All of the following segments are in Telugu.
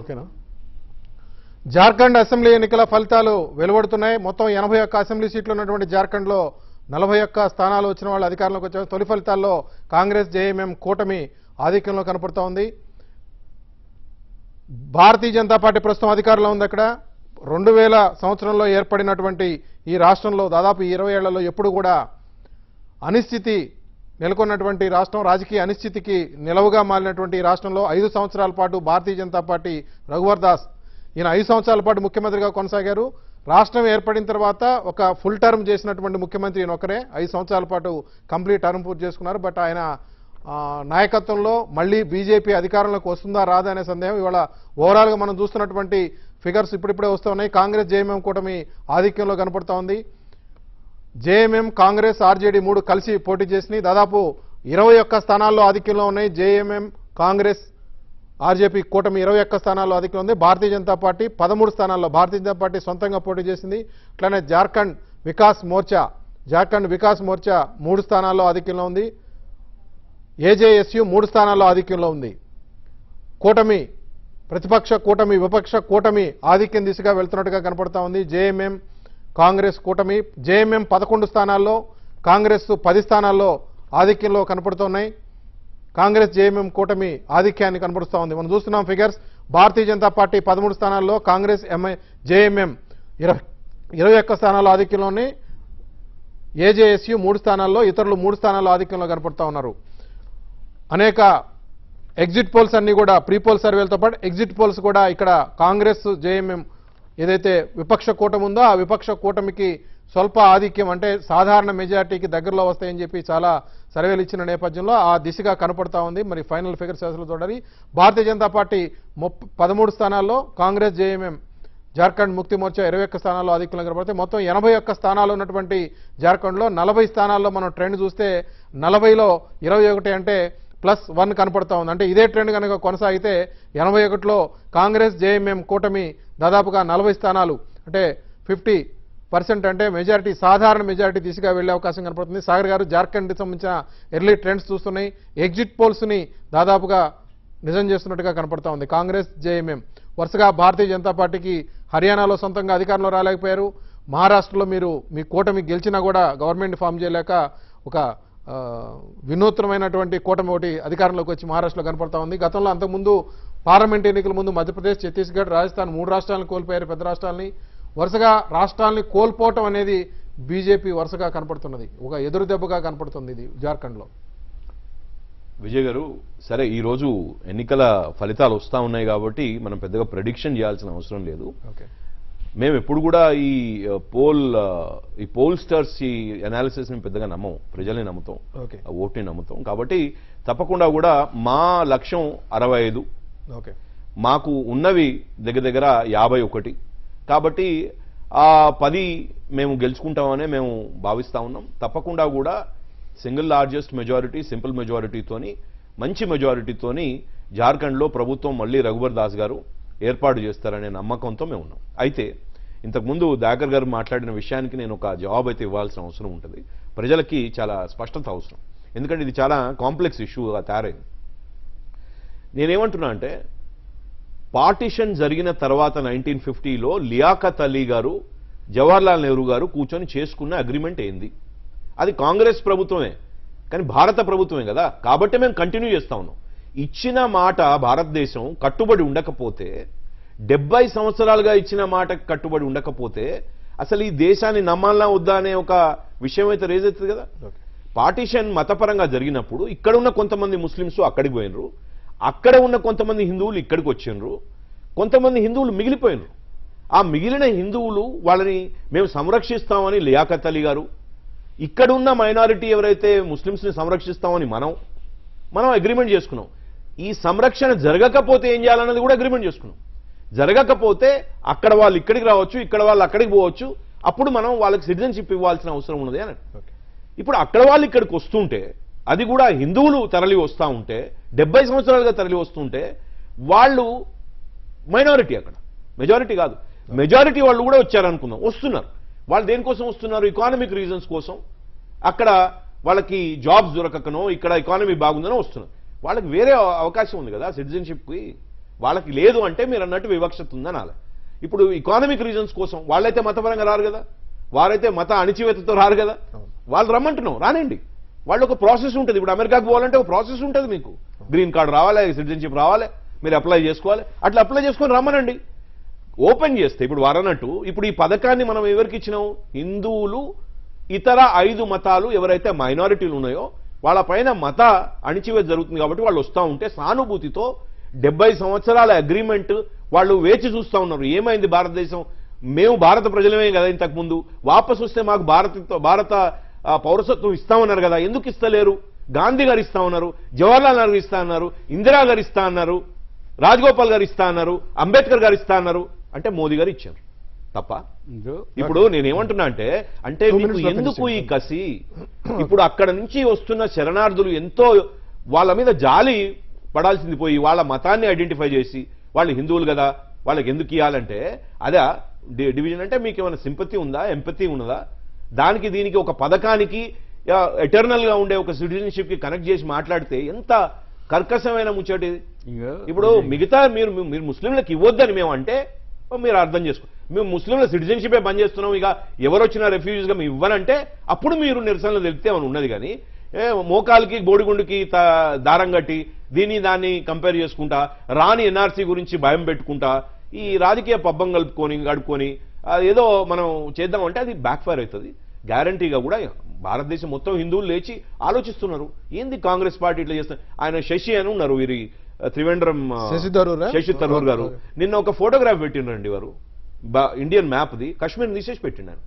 ఓకేనా జార్ఖండ్ అసెంబ్లీ ఎన్నికల ఫలితాలు వెలువడుతున్నాయి మొత్తం ఎనభై ఒక్క అసెంబ్లీ సీట్లు ఉన్నటువంటి జార్ఖండ్లో నలభై ఒక్క స్థానాలు వచ్చిన వాళ్ళు అధికారంలోకి వచ్చారు తొలి ఫలితాల్లో కాంగ్రెస్ జేఎంఎం కూటమి ఆధిక్యంలో కనపడుతూ ఉంది భారతీయ జనతా పార్టీ ప్రస్తుతం అధికారంలో ఉంది అక్కడ రెండు వేల సంవత్సరంలో ఏర్పడినటువంటి ఈ రాష్ట్రంలో దాదాపు ఇరవై ఏళ్లలో ఎప్పుడు కూడా అనిశ్చితి నెలకొన్నటువంటి రాష్ట్రం రాజకీయ అనిశ్చితికి నిలవుగా మారినటువంటి ఈ రాష్ట్రంలో ఐదు సంవత్సరాల పాటు భారతీయ జనతా పార్టీ రఘువర్ దాస్ ఈయన ఐదు సంవత్సరాల పాటు ముఖ్యమంత్రిగా కొనసాగారు రాష్ట్రం ఏర్పడిన తర్వాత ఒక ఫుల్ టర్మ్ చేసినటువంటి ముఖ్యమంత్రి ఈయన ఒకరే ఐదు సంవత్సరాల పాటు కంప్లీట్ టర్మ్ పూర్తి చేసుకున్నారు బట్ ఆయన ఆ, నాయకత్వంలో మళ్ళీ బీజేపీ అధికారంలోకి వస్తుందా రాదా అనే సందేహం ఇవాళ ఓవరాల్గా మనం చూస్తున్నటువంటి ఫిగర్స్ ఇప్పుడిప్పుడే వస్తూ ఉన్నాయి కాంగ్రెస్ జేఎంఎం కూటమి ఆధిక్యంలో కనపడుతూ ఉంది జేఎంఎం కాంగ్రెస్ ఆర్జేడీ మూడు కలిసి పోటీ చేసినాయి దాదాపు ఇరవై ఒక్క స్థానాల్లో ఆధిక్యంలో ఉన్నాయి జేఎంఎం కాంగ్రెస్ ఆర్జేపీ కూటమి ఇరవై ఒక్క స్థానాల్లో ఆధిక్యం ఉంది భారతీయ జనతా పార్టీ పదమూడు స్థానాల్లో భారతీయ జనతా పార్టీ సొంతంగా పోటీ చేసింది అట్లనే జార్ఖండ్ వికాస్ మోర్చా జార్ఖండ్ వికాస్ మోర్చా మూడు స్థానాల్లో ఆధిక్యంలో ఉంది ఏజేఎస్యు మూడు స్థానాల్లో ఆధిక్యంలో ఉంది కూటమి ప్రతిపక్ష కూటమి విపక్ష కూటమి ఆధిక్యం దిశగా వెళ్తున్నట్టుగా కనపడతా ఉంది జేఎంఎం కాంగ్రెస్ కూటమి జేఎంఎం పదకొండు స్థానాల్లో కాంగ్రెస్ పది స్థానాల్లో ఆధిక్యంలో కనపడుతున్నాయి కాంగ్రెస్ జేఎంఎం కూటమి ఆధిక్యాన్ని కనబరుస్తూ ఉంది మనం చూస్తున్నాం ఫిగర్స్ భారతీయ జనతా పార్టీ పదమూడు స్థానాల్లో కాంగ్రెస్ ఎంఐ జేఎంఎం ఇరవై ఇరవై ఒక్క స్థానాల్లో ఆధిక్యంలో ఉన్నాయి ఏజేఎస్యు మూడు స్థానాల్లో ఇతరులు మూడు స్థానాల్లో ఆధిక్యంలో కనపడుతూ ఉన్నారు అనేక ఎగ్జిట్ పోల్స్ అన్ని కూడా ప్రీ పోల్ సర్వేలతో పాటు ఎగ్జిట్ పోల్స్ కూడా ఇక్కడ కాంగ్రెస్ జేఎంఎం ఏదైతే విపక్ష కూటమి ఉందో ఆ విపక్ష కూటమికి స్వల్ప ఆధిక్యం అంటే సాధారణ మెజార్టీకి దగ్గరలో వస్తాయని చెప్పి చాలా సర్వేలు ఇచ్చిన నేపథ్యంలో ఆ దిశగా కనపడతా ఉంది మరి ఫైనల్ ఫిగర్స్ అసలు చూడాలి భారతీయ జనతా పార్టీ ముప్ పదమూడు స్థానాల్లో కాంగ్రెస్ జేఎంఎం జార్ఖండ్ ముక్తి మోర్చా ఇరవై ఒక్క స్థానాల్లో ఆధిక్యంలో కనబడితే మొత్తం ఎనభై ఒక్క స్థానాలు ఉన్నటువంటి జార్ఖండ్లో నలభై స్థానాల్లో మనం ట్రెండ్ చూస్తే నలభైలో ఇరవై ఒకటి అంటే ప్లస్ వన్ కనపడతా ఉంది అంటే ఇదే ట్రెండ్ కనుక కొనసాగితే ఎనభై ఒకటిలో కాంగ్రెస్ జేఎంఎం కూటమి దాదాపుగా నలభై స్థానాలు అంటే ఫిఫ్టీ పర్సెంట్ అంటే మెజారిటీ సాధారణ మెజారిటీ దిశగా వెళ్లే అవకాశం కనపడుతుంది సాగర్ గారు జార్ఖండ్ సంబంధించిన ఎర్లీ ట్రెండ్స్ చూస్తున్నాయి ఎగ్జిట్ పోల్స్ని దాదాపుగా నిజం చేస్తున్నట్టుగా కనపడతా ఉంది కాంగ్రెస్ జేఎంఎం వరుసగా భారతీయ జనతా పార్టీకి హర్యానాలో సొంతంగా అధికారంలో రాలేకపోయారు మహారాష్ట్రలో మీరు మీ కూటమి గెలిచినా కూడా గవర్నమెంట్ ఫామ్ చేయలేక ఒక ఆ, వినూత్నమైనటువంటి కూటమి ఒకటి అధికారంలోకి వచ్చి మహారాష్ట్రలో కనపడతా ఉంది గతంలో అంతకుముందు పార్లమెంట్ ఎన్నికల ముందు మధ్యప్రదేశ్ ఛత్తీస్గఢ్ రాజస్థాన్ మూడు రాష్ట్రాలను కోల్పోయారు పెద్ద రాష్ట్రాలని వరుసగా రాష్ట్రాలని కోల్పోవటం అనేది బీజేపీ వరుసగా కనపడుతున్నది ఒక ఎదురు దెబ్బగా కనపడుతుంది ఇది జార్ఖండ్లో విజయ్ గారు సరే ఈ రోజు ఎన్నికల ఫలితాలు వస్తా ఉన్నాయి కాబట్టి మనం పెద్దగా ప్రెడిక్షన్ చేయాల్సిన అవసరం లేదు ఓకే మేము ఎప్పుడు కూడా ఈ ఆ, పోల్ ఆ, ఈ పోల్ స్టార్స్ ఈ అనాలిసిస్ ని పెద్దగా నమ్మం ప్రజల్ని నమ్ముతాం ఓకే ఆ ఓట్ని నమ్ముతాం కాబట్టి తప్పకుండా కూడా మా లక్ష్యం అరవై ఐదు ఓకే మాకు ఉన్నవి దగ్గర దగ్గర యాభై ఒకటి కాబట్టి ఆ పది మేము గెలుచుకుంటామనే మేము భావిస్తా ఉన్నాం తప్పకుండా కూడా సింగిల్ లార్జెస్ట్ మెజారిటీ సింపుల్ మెజారిటీతోని మంచి మెజారిటీతోని జార్ఖండ్లో ప్రభుత్వం మళ్ళీ రఘుబర్ దాస్ గారు ఏర్పాటు చేస్తారనే నమ్మకంతో మేము ఉన్నాం అయితే ఇంతకుముందు దాకర్ గారు మాట్లాడిన విషయానికి నేను ఒక జవాబు అయితే ఇవ్వాల్సిన అవసరం ఉంటుంది ప్రజలకి చాలా స్పష్టత అవసరం ఎందుకంటే ఇది చాలా కాంప్లెక్స్ ఇష్యూగా తయారైంది నేనేమంటున్నా అంటే పార్టిషన్ జరిగిన తర్వాత నైన్టీన్ ఫిఫ్టీలో లియాఖత్ అలీ గారు జవహర్లాల్ నెహ్రూ గారు కూర్చొని చేసుకున్న అగ్రిమెంట్ ఏంది అది కాంగ్రెస్ ప్రభుత్వమే కానీ భారత ప్రభుత్వమే కదా కాబట్టి మేము కంటిన్యూ చేస్తా ఉన్నాం ఇచ్చిన మాట భారతదేశం కట్టుబడి ఉండకపోతే డెబ్బై సంవత్సరాలుగా ఇచ్చిన మాట కట్టుబడి ఉండకపోతే అసలు ఈ దేశాన్ని నమ్మాలనా వద్దా అనే ఒక విషయం అయితే రేజ్ అవుతుంది కదా ఓకే పార్టీషన్ మతపరంగా జరిగినప్పుడు ఇక్కడ ఉన్న కొంతమంది ముస్లిమ్స్ అక్కడికి పోయినరు అక్కడ ఉన్న కొంతమంది హిందువులు ఇక్కడికి వచ్చిండ్రు కొంతమంది హిందువులు మిగిలిపోయినరు ఆ మిగిలిన హిందువులు వాళ్ళని మేము సంరక్షిస్తామని లియాఖత్ అలీ గారు ఇక్కడ ఉన్న మైనారిటీ ఎవరైతే ముస్లిమ్స్ని సంరక్షిస్తామని మనం మనం అగ్రిమెంట్ చేసుకున్నాం ఈ సంరక్షణ జరగకపోతే ఏం చేయాలన్నది కూడా అగ్రిమెంట్ చేసుకున్నాం జరగకపోతే అక్కడ వాళ్ళు ఇక్కడికి రావచ్చు ఇక్కడ వాళ్ళు అక్కడికి పోవచ్చు అప్పుడు మనం వాళ్ళకి సిటిజన్షిప్ ఇవ్వాల్సిన అవసరం ఉన్నది అని ఓకే ఇప్పుడు అక్కడ వాళ్ళు ఇక్కడికి వస్తుంటే అది కూడా హిందువులు తరలి వస్తూ ఉంటే డెబ్బై సంవత్సరాలుగా తరలి వస్తుంటే వాళ్ళు మైనారిటీ అక్కడ మెజారిటీ కాదు మెజారిటీ వాళ్ళు కూడా వచ్చారనుకుందాం వస్తున్నారు వాళ్ళు దేనికోసం వస్తున్నారు ఎకానమిక్ రీజన్స్ కోసం అక్కడ వాళ్ళకి జాబ్స్ దొరకకనో ఇక్కడ ఎకానమీ బాగుందనో వస్తున్నారు వాళ్ళకి వేరే అవకాశం ఉంది కదా సిటిజన్షిప్కి వాళ్ళకి లేదు అంటే మీరు అన్నట్టు వివక్షత ఉందని అనాలి ఇప్పుడు ఇకానమిక్ రీజన్స్ కోసం వాళ్ళైతే మతపరంగా రారు కదా వారైతే మత అణిచివేతతో రారు కదా వాళ్ళు రమ్మంటున్నాం రానండి వాళ్ళు ఒక ప్రాసెస్ ఉంటుంది ఇప్పుడు అమెరికాకు పోవాలంటే ఒక ప్రాసెస్ ఉంటుంది మీకు గ్రీన్ కార్డు రావాలి సిటిజన్షిప్ రావాలి మీరు అప్లై చేసుకోవాలి అట్లా అప్లై చేసుకొని రమ్మనండి ఓపెన్ చేస్తే ఇప్పుడు వారన్నట్టు ఇప్పుడు ఈ పథకాన్ని మనం ఎవరికి ఇచ్చినాం హిందువులు ఇతర ఐదు మతాలు ఎవరైతే మైనారిటీలు ఉన్నాయో వాళ్ళ పైన మత అణిచివేత జరుగుతుంది కాబట్టి వాళ్ళు వస్తూ ఉంటే సానుభూతితో డెబ్బై సంవత్సరాల అగ్రిమెంట్ వాళ్ళు వేచి చూస్తూ ఉన్నారు ఏమైంది భారతదేశం మేము భారత ప్రజలమే కదా ఇంతకు ముందు వాపసు వస్తే మాకు భారత భారత ఆ, పౌరసత్వం ఇస్తామన్నారు కదా ఎందుకు ఇస్తలేరు గాంధీ గారు ఇస్తా ఉన్నారు జవహర్లాల్ నెహ్రూ ఇస్తా అన్నారు ఇందిరా గారు ఇస్తా అన్నారు రాజగోపాల్ గారు ఇస్తా అన్నారు అంబేద్కర్ గారు ఇస్తా అన్నారు అంటే మోదీ గారు ఇచ్చారు తప్ప ఇప్పుడు నేనేమంటున్నా అంటే అంటే Two మీకు minutes లో ఎందుకు finish ఈ కసి ఇప్పుడు అక్కడ నుంచి వస్తున్న శరణార్థులు ఎంతో వాళ్ళ మీద జాలి పడాల్సింది పోయి వాళ్ళ మతాన్ని ఐడెంటిఫై చేసి వాళ్ళు హిందువులు కదా వాళ్ళకి ఎందుకు ఇవ్వాలంటే అదే డి- డివిజన్ అంటే మీకు ఏమైనా సింపతి ఉందా ఎంపతి ఉన్నదా దానికి దీనికి ఒక పథకానికి ఎటర్నల్ గా ఉండే ఒక సిటిజన్షిప్ కి కనెక్ట్ చేసి మాట్లాడితే ఎంత కర్కశమైన ముచ్చటి ఇది. ఇప్పుడు మిగతా మీరు మీరు ముస్లింలకు ఇవ్వద్దని మేము అంటే మీరు అర్థం చేసుకో మేము ముస్లింల సిటిజన్షిపే బంద్ చేస్తున్నాం ఇక ఎవరు వచ్చినా రెఫ్యూజీస్ గా మేము ఇవ్వనంటే అప్పుడు మీరు నిరసనలు తెలిపితే అని ఉన్నది కానీ ఏ మోకాలకి బోడిగుండుకి త- దారం కట్టి దీన్ని దాన్ని కంపేర్ చేసుకుంటా రాని ఎన్ఆర్సీ గురించి భయం పెట్టుకుంటా ఈ రాజకీయ పబ్బం కలుపుకొని గడుపుకొని అది ఏదో మనం చేద్దామంటే అది బ్యాక్ ఫైర్ అవుతుంది గ్యారంటీగా కూడా భారతదేశం మొత్తం హిందువులు లేచి ఆలోచిస్తున్నారు ఏంది కాంగ్రెస్ పార్టీ ఇట్లా చేస్తున్నారు ఆయన శశి అని ఉన్నారు వీరి ఆ, త్రివేంద్రం ఆ, శశి థరూరా? శశి థరూర్ గారు నిన్న ఒక ఫోటోగ్రాఫ్ పెట్టిండ్రండి వారు బా- ఇండియన్ మ్యాప్ది కశ్మీర్ తీసేసి పెట్టినారు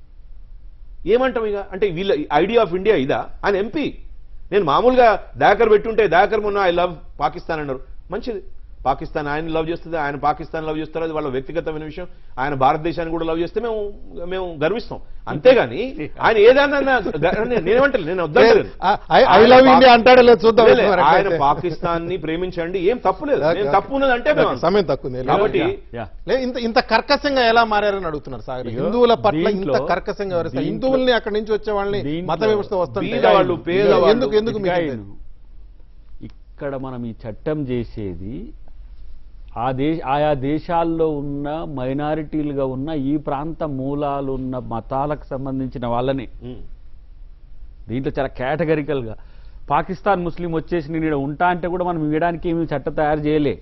ఏమంటాం ఇక అంటే వీళ్ళ ఐడియా ఆఫ్ ఇండియా ఇదా ఆయన ఎంపీ నేను మామూలుగా దాకర్ పెట్టుంటే దాకర్ మొన్న ఐ లవ్ పాకిస్తాన్ అన్నారు మంచిది పాకిస్తాన్ ఆయన లవ్ చేస్తుంది ఆయన పాకిస్తాన్ లవ్ చేస్తారు అది వాళ్ళ వ్యక్తిగతమైన విషయం ఆయన భారతదేశాన్ని కూడా లవ్ చేస్తే మేము మేము గర్విస్తాం అంతేగాని ఆయన ఏదన్నా గ- నేనేమంటలేదు నేను వద్దంటలేను. ఐ లవ్ ఇండియా అంటాడో లేదు చూద్దాం లే, లే, మరి ఆయన ఎట్లయితే. పాకిస్తాన్ ని ప్రేమించండి ఏం తప్పు లేదు ఓకే, నేను ఓకే. తప్పు ఉన్నదంటే మేము ఓకే, సమయం తక్కువ ఉంది. కాబట్టి యా. లే ఇంత ఇంత కర్కశంగా ఎలా మారారని అడుగుతున్నారు సాగర్ ఇగో, హిందువుల పట్ల ఇంత దీంట్లో- కర్కశంగా వ్యవహరిస్తారు దీంట్లో- హిందువుల్ని అక్కడి నుంచి వచ్చే వాళ్ళని దీంట్లో మత వ్యవస్థ వస్తుంది బీదవాళ్ళు, పేదవాళ్ళు, ఎందుకు ఎందుకు మీకు ఇంత- ఇటుకాయను. ఇక్కడ మనం ఈ చట్టం చేసేది ఆ దేశ ఆయా దేశాల్లో ఉన్న మైనారిటీలుగా ఉన్న ఈ ప్రాంత మూలాలు ఉన్న మతాలకు సంబంధించిన వాళ్ళని ఉమ్. దీంట్లో చాలా కేటగరికల్గా పాకిస్తాన్ ముస్లిం వచ్చేసి నేను ఈడ ఉంటా అంటే కూడా మనం ఇవ్వడానికి ఏమి చట్టం తయారు చేయలే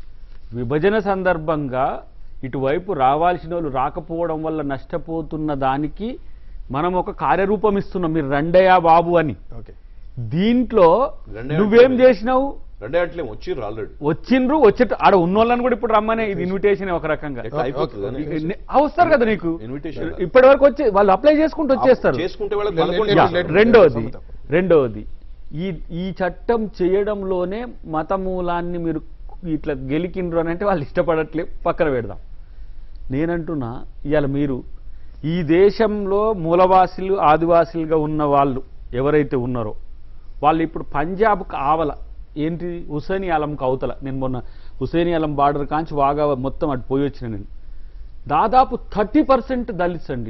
విభజన సందర్భంగా ఇటువైపు రావాల్సిన వాళ్ళు రాకపోవడం వల్ల నష్టపోతున్న దానికి మనం ఒక కార్యరూపం ఇస్తున్నాం మీరు రండయ్యా బాబు అని ఓకే దీంట్లో రెండే నువ్వేం అంటే- చేసినావు రెండే అట్లేం వచ్చిర్రు ఆల్రెడీ వచ్చిండ్రు వచ్చేట ఆడ ఉన్నోళ్ళని కూడా ఇప్పుడు రమ్మనే ఇది ఇన్విటేషన్ ఒక రకంగా ఎట్లా అయిపోతుంది అని. ని- ఆ, వస్తారు కదా నీకు Invitation కాదు. ఇప్పటి వరకు వచ్చి వాళ్ళు అప్లై చేసుకుంటూ వచ్చేస్తారు చేసుకుంటే వాళ్ళకి లే- పదకొండు లే- యా, లే- చేస్తారు. లే- రెండోది సమత. రెండోది ఈ ఈ చట్టం చేయడంలోనే మత మూలాన్ని మీరు ఇట్లా గెలికిండ్రు అని అంటే వాళ్ళు ఇష్టపడట్లే పక్కన పెడదాం నేనంటున్నా ఇవాళ మీరు ఈ దేశంలో మూలవాసులు ఆదివాసీలుగా ఉన్న వాళ్ళు ఎవరైతే ఉన్నారో వాళ్ళు ఇప్పుడు పంజాబ్కి ఆవల ఏంటి హుసేని ఆలంకి అవతల నేను మొన్న హుసేని ఆలం బార్డర్ కాంచి వాగా మొత్తం అటు పోయి వచ్చిన నేను దాదాపు థర్టీ పర్సెంట్ దళిత్స్ అండి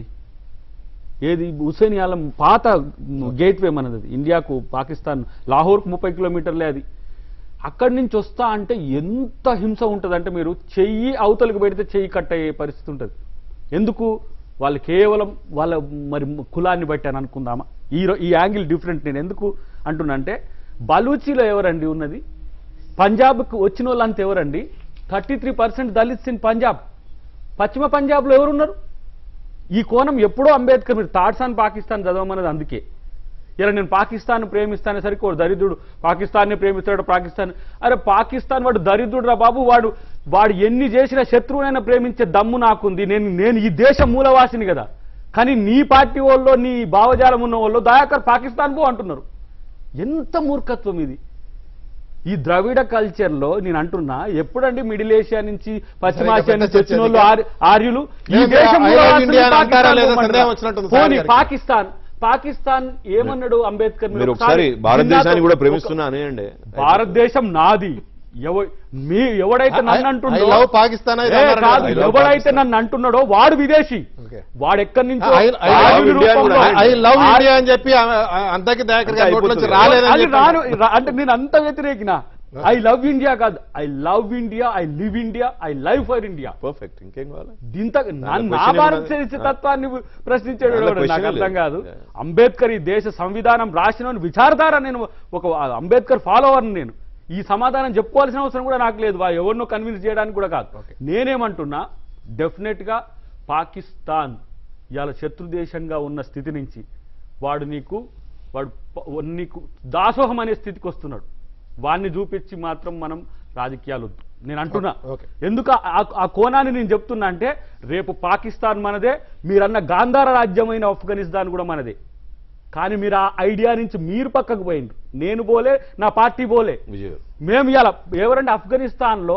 ఏది హుసేని ఆలం పాత గేట్వే మనది అది. ఇండియాకు పాకిస్తాన్ లాహోర్కు ముప్పై కిలోమీటర్లే అది అక్కడి నుంచి వస్తా అంటే ఎంత హింస ఉంటుంది అంటే మీరు చెయ్యి అవతలకు పెడితే చెయ్యి కట్ అయ్యే పరిస్థితి ఉంటుంది ఎందుకు వాళ్ళు కేవలం వాళ్ళ మరి కులాన్ని బట్టి అని అనుకుందామా ఈ రో- ఈ యాంగిల్ డిఫరెంట్ నేను ఎందుకు అంటున్నా అంటే బలూచీలో ఎవరండి ఉన్నది పంజాబ్కు వచ్చిన వాళ్ళంతా ఎవరండి thirty three percent Dalits in Punjab పశ్చిమ పంజాబ్లో ఎవరున్నారు ఈ కోణం ఎప్పుడో అంబేద్కర్ మీరు థాట్స్ పాకిస్తాన్ చదవమన్నది అందుకే ఇలా నేను పాకిస్తాన్ ప్రేమిస్తానేసరికి వాడు దరిద్రుడు పాకిస్తాన్ని ప్రేమిస్తాడు పాకిస్తాన్ అరే పాకిస్తాన్ వాడు దరిద్రుడు రా బాబు వాడు వాడు ఎన్ని చేసిన శత్రువునైనా ప్రేమించే దమ్ము నాకుంది నేను నేను ఈ దేశ మూలవాసిని కదా కానీ నీ పార్టీ వాళ్ళు నీ భావజాలం ఉన్న వాళ్ళు దయాకర్ పాకిస్తాన్ పో అంటున్నారు ఎంత మూర్ఖత్వం ఇది ఈ ద్రవిడ కల్చర్లో నేను అంటున్నా ఎప్పుడండి మిడిల్ ఏషియా నుంచి పశ్చిమాసియా నుంచి వచ్చిన వాళ్ళు ఆర్- ఆర్యులు ఈ లేదు, దేశం I love మూలవాసులు India అని అంటారా పాకిస్తాన్ లేదా పోమంటారా? సందేహం వచ్చినట్టుంది సార్ పోనీ గారికి. పాకిస్తాన్ పాకిస్తాన్ ఏమన్నాడు అంబేద్కర్ మీరు ఒకసారి భారతదేశాన్ని కూడా ప్రేమిస్తున్నా అనేయండి భారతదేశం నాది ఎవ- మీ ఎవడైతే I- నన్ను I అంటున్నాడో love Pakistan ఇది ఏ, అన్నారు కాదు, కదా. I love ఎవడైతే Pakistan. నన్ను అంటున్నాడో వాడు విదేశీ Okay. వాడు ఎక్కడి నుంచో I- I love ఆర్యుల India రూపంలో- కూడా. ఐ లవ్ ఇండియా అని చెప్పి ఆ- ఆ- అంతకి దయాకర్ గారి అంటే నోట్ల నుంచి అయిపోతుంది. రాలేదని అది చెప్పండి. రాను రా- అంటే నేను అంత వ్యతిరేకిన ఐ లవ్ ఇండియా కాదు I love India I live India I live for India perfect ఇంకేం కావాలి దీంత నా- దాంట్లో నా question భారత ఏమున్నది? చరిత్ర తత్వాన్ని ప్రశ్నించాడు దాంట్లో ఎవడు? నాకు question అర్థం లేదు. కాదు Yeah. అంబేద్కర్ ఈ దేశ సంవిధానం రాసిన విచారధార నేను ఒక అంబేద్కర్ ఫాలోవర్ నేను ఈ సమాధానం చెప్పుకోవాల్సిన అవసరం కూడా నాకు లేదు వా ఎవరినో కన్విన్స్ చేయడానికి కూడా కాదు Okay. నేనేమంటున్నా డెఫినెట్ గా పాకిస్తాన్ ఇవాళ శత్రు దేశంగా ఉన్న స్థితి నుంచి వాడు నీకు వాడు ప- నీకు దాసోహం అనే స్థితికి వస్తున్నాడు వాడిని చూపించి మాత్రం మనం రాజకీయాలు వద్దు నేను అంటున్నా Okay. ఎందుకు ఆ- ఆ- ఆ కోణాన్ని నేను చెప్తున్నా అంటే రేపు పాకిస్తాన్ మనదే మీరన్న గాంధార రాజ్యమైన ఆఫ్ఘనిస్తాన్ కూడా మనదే కానీ మీరు ఆ ఐడియా నుంచి మీరు పక్కకు పోయిండ్రు నేను పోలే నా పార్టీ పోలే విజయ్ గారు మేము ఇవాళ ఎవరంటే ఆఫ్ఘనిస్తాన్లో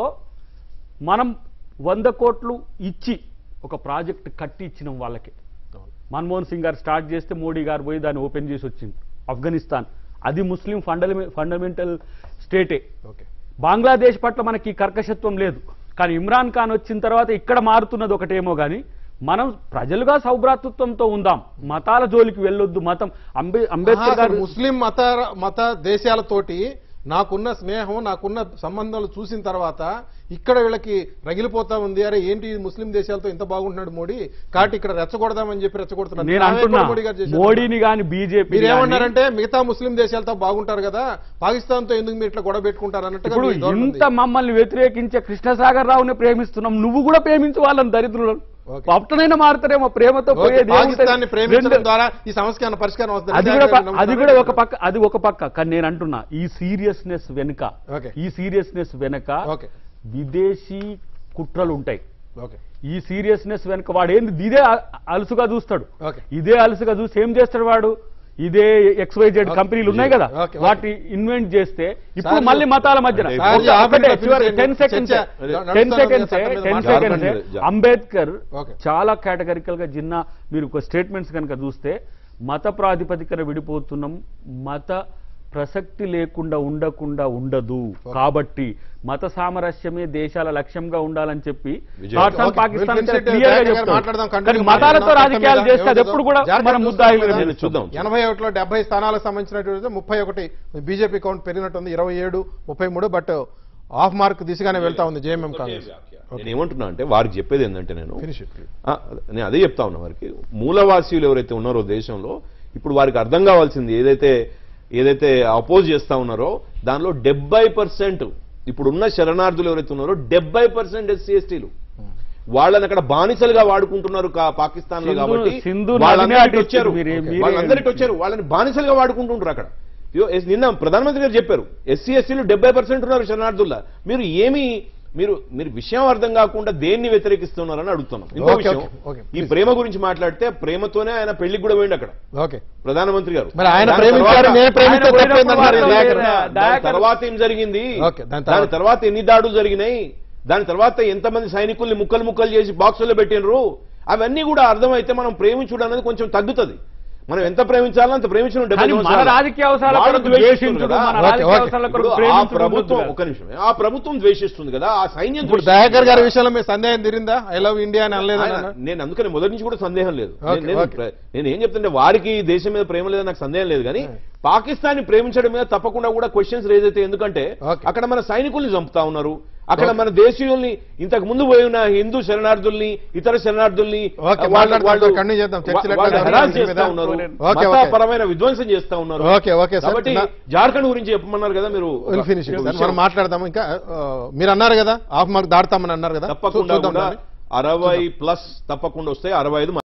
మనం వంద కోట్లు ఇచ్చి ఒక ప్రాజెక్ట్ కట్టి ఇచ్చినాం వాళ్ళకి మన్మోహన్ సింగ్ గారు స్టార్ట్ చేస్తే మోడీ గారు పోయి దాన్ని ఓపెన్ చేసి వచ్చింది ఆఫ్ఘనిస్తాన్ అది ముస్లిం ఫండమె ఫండమెంటల్ స్టేటే ఓకే బంగ్లాదేశ్ పట్ల మనకి కర్కశత్వం లేదు కానీ ఇమ్రాన్ ఖాన్ వచ్చిన తర్వాత ఇక్కడ మారుతున్నది ఒకటేమో కానీ మనం ప్రజలుగా సౌభ్రాతృత్వంతో ఉందాం మతాల జోలికి వెళ్ళొద్దు మతం అంబే అంబేద్కర్ అసలు గారు ముస్లిం మత మత దేశాలతోటి నాకున్న స్నేహం నాకున్న సంబంధాలు చూసిన తర్వాత ఇక్కడ వీళ్ళకి రగిలిపోతా ఉంది అరే ఏంటి ఈ ముస్లిం దేశాలతో ఇంత బాగుంటున్నాడు మోడీ కాబట్టి ఇక్కడ రెచ్చగొడదామని చెప్పి రెచ్చగొడుతున్నారు నేను నావే అంటున్నా కూడా మోడీ గారు చేశారు. మోడీని గాని బీజేపీ మీరు ఏమన్నారంటే మిగతా ముస్లిం దేశాలతో బాగుంటారు కదా పాకిస్తాన్ తో ఎందుకు మీరు ఇట్లా గొడవ పెట్టుకుంటారు అన్నట్టుగా ఇప్పుడు మీ ధోరణి ఉంది. ఇంత మమ్మల్ని వ్యతిరేకించే కృష్ణసాగర్ రావుని ప్రేమిస్తున్నాం నువ్వు కూడా ప్రేమించు వాళ్ళని దరిద్రులను ఓకే. అప్పటనైనా మారుతారేమో ప్రేమతో ఓకే, పోయేది ఏముంటది? పాకిస్తాన్ని ప్రేమించడం రెండు- ద్వారా ఈ సమస్యకి ఏమైనా పరిష్కారం వస్తుంది అది కూడా ప- అది కూడా ఒక పక్క అది ఒక పక్క కానీ నేను అంటున్నా ఈ సీరియస్నెస్ వెనుక ఓకే. ఈ సీరియస్నెస్ వెనుక ఓకే విదేశీ కుట్రలు ఉంటాయి ఓకే ఈ సీరియస్నెస్ వెనుక వాడు ఏంది ఇదే అ- అలుసుగా చూస్తాడు ఓకే. ఇదే అలుసుగా చూసి ఏం చేస్తాడు వాడు ఇదే ఎక్స్వైజెడ్ ఓకే. కంపెనీలు ఉన్నాయి కదా ఓకే, ఓకే. వాటి ఇన్వెంట్ చేస్తే ఇప్పుడు సార్, మళ్ళీ మతాల మధ్యన అంటే సార్, ఒక- ఆపండి, ఒకటే చివరి ఫినిష్ టెన్ చేయండి. సెకండ్స్ చర్చ టెన్ నడుస్తున్న సెకండ్స్ చట్టం మీద టెన్ మాట్లాడండి. Seconds Jharkhand Ambedkar okay. చాలా కేటగరికల్ గా జిన్నా మీరు ఒక స్టేట్మెంట్స్ కనుక చూస్తే మత ప్రాతిపదికన విడిపోతున్నాం మత ప్రసక్తి లేకుండా ఉండకుండా ఉండదు కాబట్టి మత సామరస్యమే దేశాల లక్ష్యంగా ఉండాలని చెప్పి Vijay Pakistan okay, Pakistan we'll finish it. Clear గా జాగ్రత్తగా చెప్తాడు. మాట్లాడదాం, కానీ continue మతాలతో మాట్లాడదాం. రాజకీయాలు చట్టం చేస్తే అది మీద ఎప్పుడు కూడా జాగ్రత్తగా మనం ముద్దాయిలు చూస్తాం నేను చూద్దాం ఎనభై ఒకటిలో డెబ్బై స్థానాలకు సంబంధించినటువంటి ముప్పై ఒకటి బీజేపీ కౌంట్ పెరిగినట్టుంది ఇరవై ఏడు ముప్పై మూడు బట్ ఆఫ్ మార్క్ దిశగానే వెళ్తా ఉంది జేఎంఎం కాంగ్రెస్ నేను ఏమంటున్నా అంటే వారికి చెప్పేది ఏంటంటే నేను ఫినిష్ ఇట్ ఆ, నేను అదే చెప్తా ఉన్నా వారికి మూలవాసీలు ఎవరైతే ఉన్నారో దేశంలో ఇప్పుడు వారికి అర్థం కావాల్సింది ఏదైతే ఏదైతే అపోజ్ చేస్తా ఉన్నారో దానిలో డెబ్బై పర్సెంట్ ఇప్పుడున్న శరణార్థులు ఎవరైతే ఉన్నారో డెబ్బై పర్సెంట్ ఎస్సీ ఎస్టీలు వాళ్ళని అక్కడ బానిసలుగా వాడుకుంటున్నారు కా- పాకిస్తాన్ లో సింధు- కాబట్టి సింధు వాళ్ళందరూ నదిని ఇటు వచ్చారు మీరే- మీరే- వాళ్ళందరూ ఇటు వచ్చారు వాళ్ళని బానిసలుగా వాడుకుంటుంటారు అక్కడ ఇయ్యో, ఎస్- నిన్న ప్రధానమంత్రి గారు చెప్పారు ఎస్సీ ఎస్సీలు డెబ్బై పర్సెంట్ ఉన్నారు శరణార్థుల్లో మీరు ఏమి మీరు మీరు విషయం అర్థం కాకుండా దేన్ని వ్యతిరేకిస్తున్నారని అడుగుతున్నాం ఇంకో ఓకే, విషయం ఓకే, ఓకే, ఈ ప్రేమ గురించి మాట్లాడితే ప్రేమతోనే ఆయన పెళ్లికి కూడా పోయింది అక్కడ ఓకే ప్రధానమంత్రి గారు మరి ఆయన దాని ప్రేమించారు తర్వాత- నేను ప్రేమిస్తే ఆయన పోయినప్పుడు తప్పేందన్నారు వాళ్ళు దయాకర్. వేరే- దాని దయాకర్- తర్వాత ఏం జరిగింది ఓకే, దాని తర్వాత- దాని తర్వాత ఎన్ని దాడులు జరిగినాయి దాని తర్వాత ఎంతమంది సైనికుల్ని ముక్కలు ముక్కలు చేసి బాక్సుల్లో పెట్టినరు అవన్నీ కూడా అర్థమైతే మనం ప్రేమించుడు అనేది కొంచెం తగ్గుతుంది మనం ఎంత ప్రేమించాలో అంత ప్రేమించడం డెబ్బై కానీ మన సంవత్సరాలు. రాజకీయ అవసరాల వాళ్ళు కొరకు ద్వేషిస్తున్నారు ద్వేషించుడు, కదా. మన ఓకే, రాజకీయ ఓకే. అవసరాల కొరకు ఇప్పుడు ఆ ప్రేమించుడు ప్రభుత్వం వద్దు ఒక నిమిషం ఆ ప్రభుత్వం ద్వేషిస్తుంది కదా ఆ సైన్యం ఇప్పుడు ద్వేషిస్తుంది దయాకర్ గారి కదా. విషయంలో మీ సందేహం తీరిందా ఐ లవ్ ఇండియా అని అనలేదా ఆయన- నేను అందుకని మొదటి నుంచి కూడా సందేహం లేదు ఓకే, నేను- నేను ఓకే. ప్ర- నేను ఏం చెప్తుంటే వారికి దేశం మీద ప్రేమ లేదని నాకు సందేహం లేదు కానీ పాకిస్తాన్ ని ప్రేమించడం మీద తప్పకుండా కూడా క్వశ్చన్స్ రేజ్ అయితే ఎందుకంటే ఓకే. అక్కడ మన సైనికుల్ని చంపుతా ఉన్నారు అక్కడ మన దేశీయుల్ని ఇంతకు ముందు పోయి ఉన్న హిందూ శరణార్థుల్ని ఇతర శరణార్థుల్ని ఓకే, వాళ్ళు- మాట్లాడతాం వాళ్ళు- సార్, continue చేద్దాం. చర్చలు ఎట్లా వాళ్ళు జరుగుతాయి harass దీని చేస్తా మీద? ఉన్నారు ఓకే, ఓకే. మతపరమైన విధ్వంసం చేస్తా ఉన్నారు ఓకే, ఓకే, సార్. కాబట్టి నా- జార్ఖండ్ గురించి చెప్పమన్నారు కదా మీరు విల్ ఫినిష్ ఒక సార్ విషయం- మనం మాట్లాడదాం ఇంకా ఆ, మీరు అన్నారు కదా ఆఫ్ మార్క్ దాడతామని అన్నారు కదా తప్పకుండా చూద్దాం కూడా దాన్ని. అరవై ప్లస్ తప్పకుండా వస్తాయి అరవై ఐదు